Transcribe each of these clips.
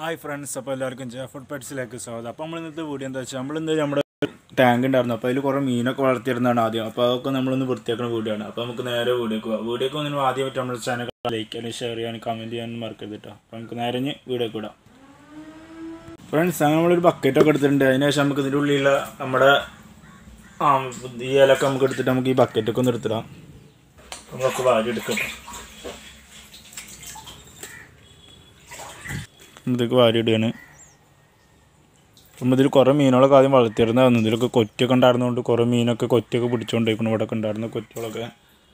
hi friends അപ്പോൾ എല്ലാവർക്കും ജാഫർ പെറ്റ്സിലേക്ക് സ്വാഗതം അപ്പോൾ നമ്മൾ ഇന്നത്തെ വീഡിയോ എന്താ വെച്ചാൽ നമ്മൾ ഇന്ന് നമ്മുടെ ടാങ്ക് ഉണ്ടായിരുന്നു അപ്പോൾ അതിൽ കുറേ മീനൊക്കെ വളർത്തിയിരുന്നതാണ് ആദ്യം അപ്പോൾ അതൊക്കെ നമ്മളൊന്ന് വൃത്തിയാക്കുന്ന വീഡിയോ ആണ് അപ്പോൾ നമുക്ക് നേരെ വീഡിയോക്ക് പോകാം വീഡിയോക്ക് വന്നതിന് ആദ്യമായിട്ട് നമ്മുടെ ചാനൽ ലൈക്ക് ചെയ്യാനും ഷെയർ ചെയ്യാനും കമൻറ്റ് ചെയ്യാനും മറക്കരുത് കേട്ടോ അപ്പോൾ നമുക്ക് നേരെ ഇനി വീഡിയോക്ക് വിടാം ഫ്രണ്ട്സ് അങ്ങനെ നമ്മളൊരു ബക്കറ്റൊക്കെ എടുത്തിട്ടുണ്ട് അതിന് ശേഷം നമുക്ക് ഇതിൻ്റെ ഉള്ളിലുള്ള നമ്മുടെ ആ ഈ ഇലൊക്കെ നമുക്ക് എടുത്തിട്ട് നമുക്ക് ഈ ബക്കറ്റൊക്കെ ഒന്ന് എടുത്തിടാം നമ്മളൊക്കെ വാരി എടുക്കട്ടെ ഇതിലേക്ക് വാരിയിടുകയാണ് അപ്പം ഇതിൽ കുറേ മീനുകളൊക്കെ ആദ്യം വളർത്തിയിരുന്നതായിരുന്നു ഇതിലൊക്കെ കൊറ്റിയൊക്കെ ഉണ്ടായിരുന്നതുകൊണ്ട് കുറേ മീനൊക്കെ കൊറ്റിയൊക്കെ പിടിച്ചുകൊണ്ടിരിക്കണം ഇവിടെ ഒക്കെ ഉണ്ടായിരുന്ന കൊറ്റികളൊക്കെ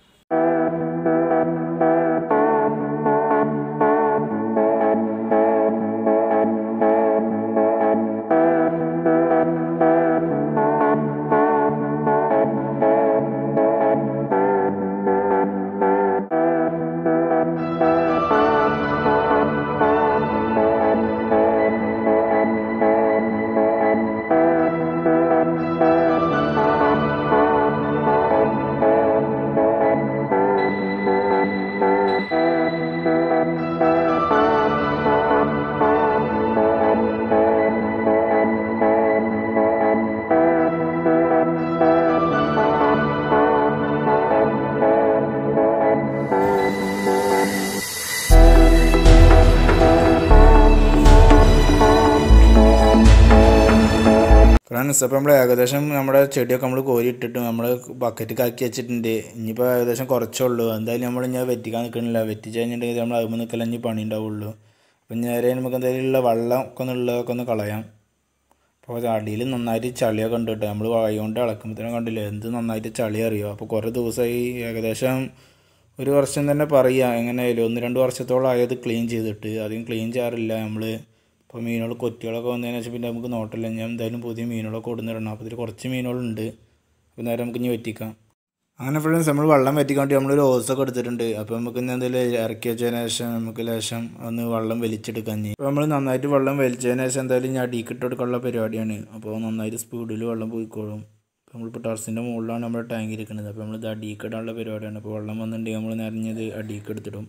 ഫ്രണ്ട്സ് അപ്പോൾ നമ്മൾ ഏകദേശം നമ്മുടെ ചെടിയൊക്കെ നമ്മൾ കോരിയിട്ടിട്ട് നമ്മൾ ബക്കറ്റ് ആക്കി വെച്ചിട്ടുണ്ട് ഇനിയിപ്പോൾ ഏകദേശം കുറച്ചേ ഉള്ളൂ എന്തായാലും നമ്മൾ ഞാൻ വെറ്റിക്കാൻ നിൽക്കണില്ല വെറ്റിച്ച് കഴിഞ്ഞിട്ടുണ്ടെങ്കിൽ നമ്മൾ അതുമ്പോൾ നിൽക്കല ഇനി പണി ഉണ്ടാവുള്ളൂ അപ്പം നേരെ നമുക്ക് എന്തായാലും ഉള്ള വെള്ളം ഒക്കെ ഒന്ന് ഉള്ളതൊക്കെ ഒന്ന് കളയാം അപ്പോൾ അടിയിൽ നന്നായിട്ട് ചളിയൊക്കെ ഉണ്ട് കേട്ടോ നമ്മൾ വായുകൊണ്ട് ഇളക്കുമ്പോഴത്തേനും കണ്ടില്ലേ എന്ത് നന്നായിട്ട് ചളി അറിയോ അപ്പോൾ കുറേ ദിവസമായി ഏകദേശം ഒരു വർഷം തന്നെ പറയുക എങ്ങനെയായാലും ഒന്ന് രണ്ട് വർഷത്തോളം ആയത് ക്ലീൻ ചെയ്തിട്ട് അധികം ക്ലീൻ ചെയ്യാറില്ല നമ്മൾ ഇപ്പോൾ മീനുകൾ കൊറ്റികളൊക്കെ വന്നതിന് ശേഷം പിന്നെ നമുക്ക് നോട്ടില്ല ഞാൻ എന്തായാലും പുതിയ മീനുകളൊക്കെ കൊടുന്നിടണം അപ്പോൾ ഇതിൽ കുറച്ച് മീനുകളുണ്ട് അപ്പോൾ നേരെ നമുക്ക് ഇനി വെറ്റിക്കാം അങ്ങനെ ഫ്രണ്ട്സ് നമ്മൾ വെള്ളം വറ്റിക്കാൻ വേണ്ടി നമ്മളൊരു ഓസൊക്കെ എടുത്തിട്ടുണ്ട് അപ്പോൾ നമുക്ക് ഇന്ന് എന്തെങ്കിലും ഇറക്കി വെച്ചതിന് ശേഷം നമുക്ക് ലേശം ഒന്ന് വെള്ളം വലിച്ചെടുക്കാൻ ചെയ്യും അപ്പോൾ നമ്മൾ നന്നായിട്ട് വെള്ളം വലിച്ചതിന് ശേഷം എന്തായാലും ഞാൻ അടിക്കിട്ട് കൊടുക്കാനുള്ള പരിപാടിയാണ് അപ്പോൾ നന്നായിട്ട് സ്പീഡിൽ വെള്ളം പോയിക്കോളും അപ്പോൾ നമ്മളിപ്പോൾ ടെറസിൻ്റെ മുകളിലാണ് നമ്മുടെ ടാങ്ക് ഇരിക്കുന്നത് അപ്പോൾ നമ്മൾ ഇത് അടിയിക്കിടാനുള്ള പരിപാടിയാണ് അപ്പോൾ വെള്ളം വന്നിട്ടുണ്ടെങ്കിൽ നമ്മൾ നിറഞ്ഞത് അടിയിക്ക് എടുത്തിടും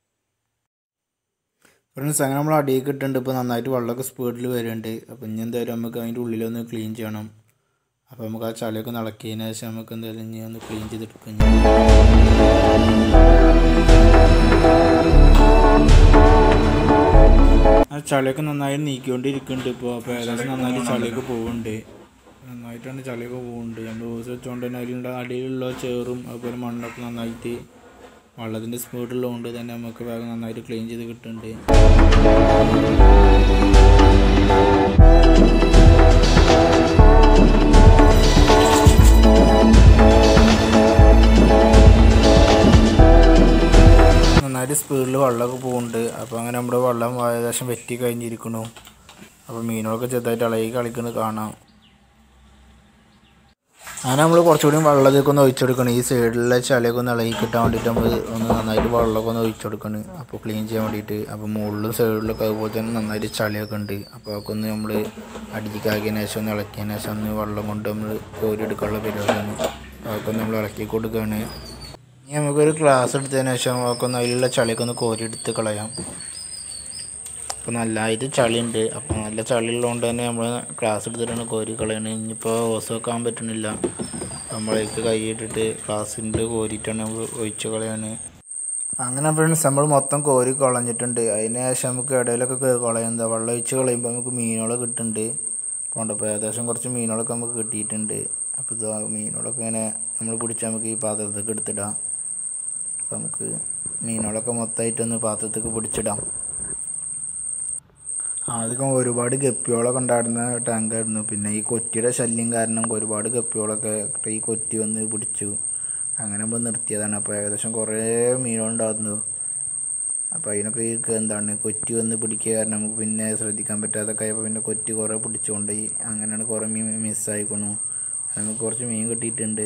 ഫ്രണ്ട്സ് അങ്ങനെ നമ്മൾ അടിയിക്ക് ഇട്ടിട്ടുണ്ട് ഇപ്പോൾ നന്നായിട്ട് വെള്ളമൊക്കെ സ്പീഡിൽ വരുന്നുണ്ട് അപ്പോൾ ഇനി എന്തായാലും നമുക്ക് അതിൻ്റെ ഉള്ളിലൊന്ന് ക്ലീൻ ചെയ്യണം അപ്പോൾ നമുക്ക് ആ ചളിയൊക്കെ നടക്കിയതിന് ശേഷം നമുക്ക് എന്തായാലും ഇനി ഒന്ന് ക്ലീൻ ചെയ്തെടുക്കാം ആ ചളിയൊക്കെ നന്നായി നീക്കിക്കൊണ്ടിരിക്കുന്നുണ്ട് ഇപ്പോൾ അപ്പോൾ ഏകദേശം നന്നായിട്ട് ചളിയൊക്കെ പോകുന്നുണ്ട് നന്നായിട്ടാണ് ചളിയൊക്കെ പോകുന്നുണ്ട് നമ്മൾ ഊസ് വെച്ചുകൊണ്ട് തന്നെ അതിലുള്ള അടിയിലുള്ള ചേറും അതുപോലെ മണ്ണൊക്കെ നന്നായിട്ട് വെള്ളത്തിൻ്റെ സ്പീഡുള്ളതുകൊണ്ട് തന്നെ നമുക്ക് വേഗം നന്നായിട്ട് ക്ലീൻ ചെയ്ത് കിട്ടുന്നുണ്ട് നന്നായിട്ട് സ്പീഡിൽ വെള്ളമൊക്കെ പോകുന്നുണ്ട് അപ്പോൾ അങ്ങനെ നമ്മുടെ വെള്ളം ഏകദേശം വെറ്റി കഴിഞ്ഞിരിക്കണു അപ്പോൾ മീനുകളൊക്കെ ചെറുതായിട്ട് ഇളകി കളിക്കുന്നത് കാണാം അങ്ങനെ നമ്മൾ കുറച്ചുകൂടി വെള്ളത്തേക്ക് ഒന്ന് ഒഴിച്ചെടുക്കണം ഈ സൈഡിലെ ചളിയൊക്കെ ഒന്ന് ഇളകി കിട്ടാൻ വേണ്ടിയിട്ട് നമ്മൾ ഒന്ന് നന്നായിട്ട് വെള്ളമൊക്കെ ഒന്ന് ഒഴിച്ചെടുക്കണം അപ്പോൾ ക്ലീൻ ചെയ്യാൻ വേണ്ടിയിട്ട് അപ്പോൾ മുകളിലും സൈഡിലൊക്കെ അതുപോലെ തന്നെ നന്നായിട്ട് ചളിയൊക്കെ ഉണ്ട് അപ്പോൾ അതൊക്കെ ഒന്ന് നമ്മൾ അടിക്കാക്കിയതിന് ശേഷം ഒന്ന് ഇളക്കിയതിന് ശേഷം ഒന്ന് വെള്ളം കൊണ്ട് നമ്മൾ കോരിയെടുക്കാനുള്ള പരിപാടിയാണ് അതൊക്കെ നമ്മൾ ഇളക്കി കൊടുക്കുകയാണ് ഇനി നമുക്കൊരു ഗ്ലാസ് എടുത്തതിന് ശേഷം അതൊക്കെ ഒന്ന് അതിലുള്ള ചളിയൊക്കെ ഒന്ന് കോരിയെടുത്ത് കളയാം അപ്പോൾ നല്ലതായിട്ട് ചളിയുണ്ട് അപ്പോൾ നല്ല ചളി ഉള്ളതുകൊണ്ട് തന്നെ നമ്മൾ ഗ്ലാസ് എടുത്തിട്ടാണ് കോരി കളയണത് ഇനിയിപ്പോൾ ഓസ് വെക്കാൻ പറ്റണില്ല നമ്മളേക്ക് കൈയിട്ടിട്ട് ഗ്ലാസിൻ്റെ കോരിയിട്ടാണ് നമ്മൾ ഒഴിച്ച് കളയാണ് അങ്ങനെ ഫ്രണ്ട്സ് നമ്മൾ മൊത്തം കോരി കളഞ്ഞിട്ടുണ്ട് അതിന് ശേഷം നമുക്ക് ഇടയിലൊക്കെ കളയാം എന്താ വെള്ളം ഒഴിച്ച് കളയുമ്പോൾ നമുക്ക് മീനുകളെ കിട്ടുന്നുണ്ട് പോണ്ടപ്പോൾ ഏകദേശം കുറച്ച് മീനുകളൊക്കെ നമുക്ക് കിട്ടിയിട്ടുണ്ട് അപ്പോൾ ഇത് മീനുകളൊക്കെ ഇങ്ങനെ നമ്മൾ പിടിച്ചാൽ നമുക്ക് ഈ പാത്രത്തേക്ക് എടുത്തിടാം അപ്പോൾ നമുക്ക് മീനുകളൊക്കെ മൊത്തമായിട്ടൊന്ന് പാത്രത്തേക്ക് പിടിച്ചിടാം ആദ്യം ഒരുപാട് ഗപ്പികളൊക്കെ ഉണ്ടായിരുന്ന ടാങ്കായിരുന്നു പിന്നെ ഈ കൊറ്റിയുടെ ശല്യം കാരണം ഒരുപാട് ഗപ്പികളൊക്കെ ഈ കൊറ്റി വന്ന് പിടിച്ചു അങ്ങനെ നമ്മൾ നിർത്തിയതാണ് അപ്പോൾ ഏകദേശം കുറേ മീനുകളുണ്ടായിരുന്നു അപ്പോൾ അതിനൊക്കെ ഈ എന്താണ് കൊറ്റി വന്ന് പിടിക്കുക കാരണം നമുക്ക് പിന്നെ ശ്രദ്ധിക്കാൻ പറ്റാതൊക്കെ ആയപ്പോൾ പിന്നെ കൊറ്റി കുറേ പിടിച്ചുകൊണ്ട് അങ്ങനെയാണ് കുറേ മീൻ മിസ്സായിക്കണു നമുക്ക് കുറച്ച് മീൻ കിട്ടിയിട്ടുണ്ട്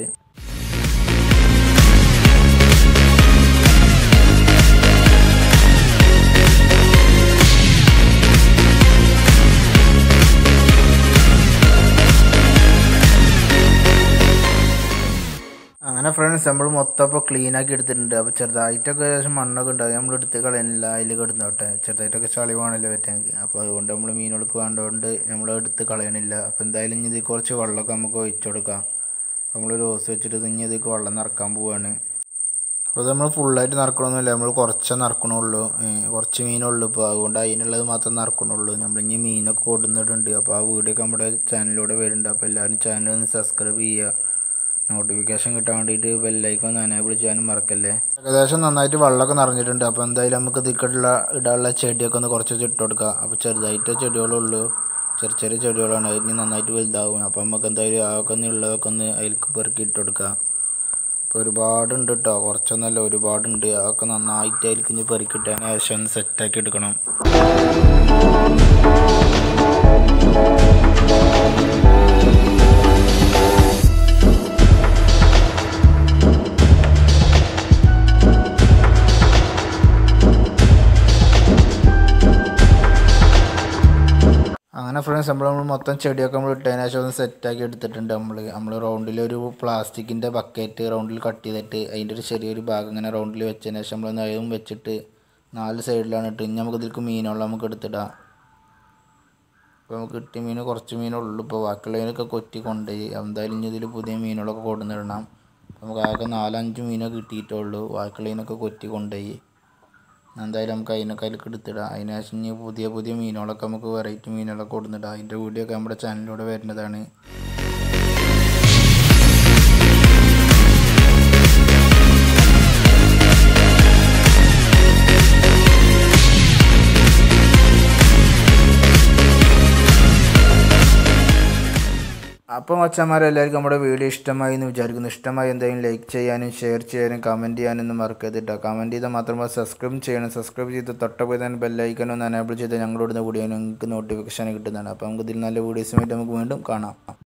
അങ്ങനെ ഫ്രണ്ട്സ് നമ്മൾ മൊത്തം ഇപ്പോൾ ക്ലീൻ ആക്കി എടുത്തിട്ടുണ്ട് അപ്പോൾ ചെറുതായിട്ടൊക്കെ ഏകദേശം മണ്ണൊക്കെ ഉണ്ടാവും നമ്മൾ എടുത്ത് കളയുന്നില്ല അതിൽ കിടന്നോട്ടെ ചെറുതായിട്ടൊക്കെ ചളി വേണമല്ലോ പറ്റാമെങ്കിൽ അപ്പോൾ അതുകൊണ്ട് നമ്മൾ മീനുകൾക്ക് വേണ്ടതുകൊണ്ട് നമ്മൾ എടുത്ത് കളയണില്ല അപ്പോൾ എന്തായാലും ഇനി ഇത് കുറച്ച് വെള്ളമൊക്കെ നമുക്ക് ഒഴിച്ചു കൊടുക്കാം നമ്മൾ റോസ് വെച്ചിട്ട് ഇനി ഇതിലേക്ക് വെള്ളം നിറക്കാൻ പോവുകയാണ് അപ്പോൾ നമ്മൾ ഫുള്ളായിട്ട് നിറക്കണമൊന്നുമില്ല നമ്മൾ കുറച്ചേ നിറക്കണുള്ളൂ കുറച്ച് മീനുള്ളൂ ഇപ്പോൾ അതുകൊണ്ട് അതിനുള്ളത് മാത്രം നിറക്കണുള്ളൂ നമ്മൾ ഇനി മീനൊക്കെ കൊടുത്തിട്ടുണ്ട് അപ്പോൾ ആ വീഡിയോ ഒക്കെ നമ്മുടെ ചാനലിലൂടെ വരുന്നുണ്ട് അപ്പോൾ എല്ലാവരും ചാനൽ ഒന്ന് സബ്സ്ക്രൈബ് ചെയ്യുക നോട്ടിഫിക്കേഷൻ കിട്ടാൻ വേണ്ടിയിട്ട് ബെല്ലൈക്കൺ ഒന്ന് എനേബിൾ ചെയ്യാനും മറക്കല്ലേ ഏകദേശം നന്നായിട്ട് വെള്ളമൊക്കെ നിറഞ്ഞിട്ടുണ്ട് അപ്പോൾ എന്തായാലും നമുക്ക് ഇതിക്കുള്ള ഇടാനുള്ള ചെടിയൊക്കെ ഒന്ന് കുറച്ച് ഇട്ട് കൊടുക്കാം അപ്പോൾ ചെറുതായിട്ട് ചെടികളുള്ളൂ ചെറിയ ചെറിയ ചെടികളാണ് അത് ഇനി നന്നായിട്ട് വലുതാവും അപ്പോൾ നമുക്ക് എന്തായാലും അതൊക്കെ ഒന്ന് ഉള്ളതൊക്കെ ഒന്ന് അതിലേക്ക് പെറുക്കി ഇട്ട് കൊടുക്കാം ഇപ്പോൾ ഒരുപാടുണ്ട് കേട്ടോ കുറച്ചൊന്നല്ല ഒരുപാടുണ്ട് അതൊക്കെ നന്നായിട്ട് അതിലേക്ക് ഇനി പെറുക്കിയിട്ടതിന് ശേഷം ഒന്ന് സെറ്റാക്കി എടുക്കണം അങ്ങനെ ഫ്രണ്ട്സ് നമ്മൾ നമ്മൾ മൊത്തം ചെടിയൊക്കെ നമ്മൾ ഇട്ടതിന് ശേഷം ഒന്ന് സെറ്റാക്കി എടുത്തിട്ടുണ്ട് നമ്മൾ നമ്മൾ റൗണ്ടിൽ ഒരു പ്ലാസ്റ്റിക്കിൻ്റെ ബക്കറ്റ് റൗണ്ടിൽ കട്ട് ചെയ്തിട്ട് അതിൻ്റെ ഒരു ചെറിയൊരു ഭാഗം ഇങ്ങനെ റൗണ്ടിൽ വെച്ചതിന് ശേഷം നമ്മൾ നയവും വെച്ചിട്ട് നാല് സൈഡിലാണ് ഇട്ട് ഇനി നമുക്ക് ഇതിലേക്ക് മീനുള്ള നമുക്ക് എടുത്തിടാം ഇപ്പോൾ നമുക്ക് കിട്ടിയ മീൻ കുറച്ച് മീനുള്ളൂ ഇപ്പോൾ ബാക്കിയുള്ളതിനൊക്കെ കൊറ്റി കൊണ്ടുപോയി എന്തായാലും ഇനി ഇതിൽ പുതിയ മീനുകളൊക്കെ കൊണ്ടുവന്നിടണം നമുക്ക് ആകെ നാലഞ്ച് മീനൊക്കെ കിട്ടിയിട്ടുള്ളൂ ബാക്കിയുള്ളതിനൊക്കെ കൊറ്റി കൊണ്ടുപോയി എന്തായാലും നമുക്ക് അതിനൊക്കെ അതിലേക്ക് എടുത്തിടാം അതിന് ശേഷം ഇനി പുതിയ പുതിയ മീനുകളൊക്കെ നമുക്ക് വെറൈറ്റി മീനുകളൊക്കെ കൊടുത്തിടാം അതിൻ്റെ വീഡിയോ ഒക്കെ നമ്മുടെ ചാനലിലൂടെ വരുന്നതാണ് അപ്പോൾ മച്ചന്മാരെ എല്ലാവർക്കും നമ്മുടെ വീഡിയോ ഇഷ്ടമായി എന്ന് വിചാരിക്കുന്നു ഇഷ്ടമായി എന്തെങ്കിലും ലൈക്ക് ചെയ്യാനും ഷെയർ ചെയ്യാനും കമൻറ്റ് ചെയ്യാനൊന്നും മറക്കരുത് കേട്ടോ കമൻറ്റ് ചെയ്താൽ മാത്രമേ സബ്സ്ക്രൈബ് ചെയ്യണം സബ്സ്ക്രൈബ് ചെയ്ത് തൊട്ടപ്പോയി തന്നെ ബെല്ലൈക്കൻ ഒന്ന് എനേബിൾ ചെയ്ത് ഞങ്ങളോട് കൂടിയാൽ നിങ്ങൾക്ക് നോട്ടിഫിക്കേഷൻ കിട്ടുന്നതാണ് അപ്പോൾ നമുക്ക് ഇതിൽ നല്ല വീഡിയോസുമായിട്ട് നമുക്ക് വീണ്ടും കാണാം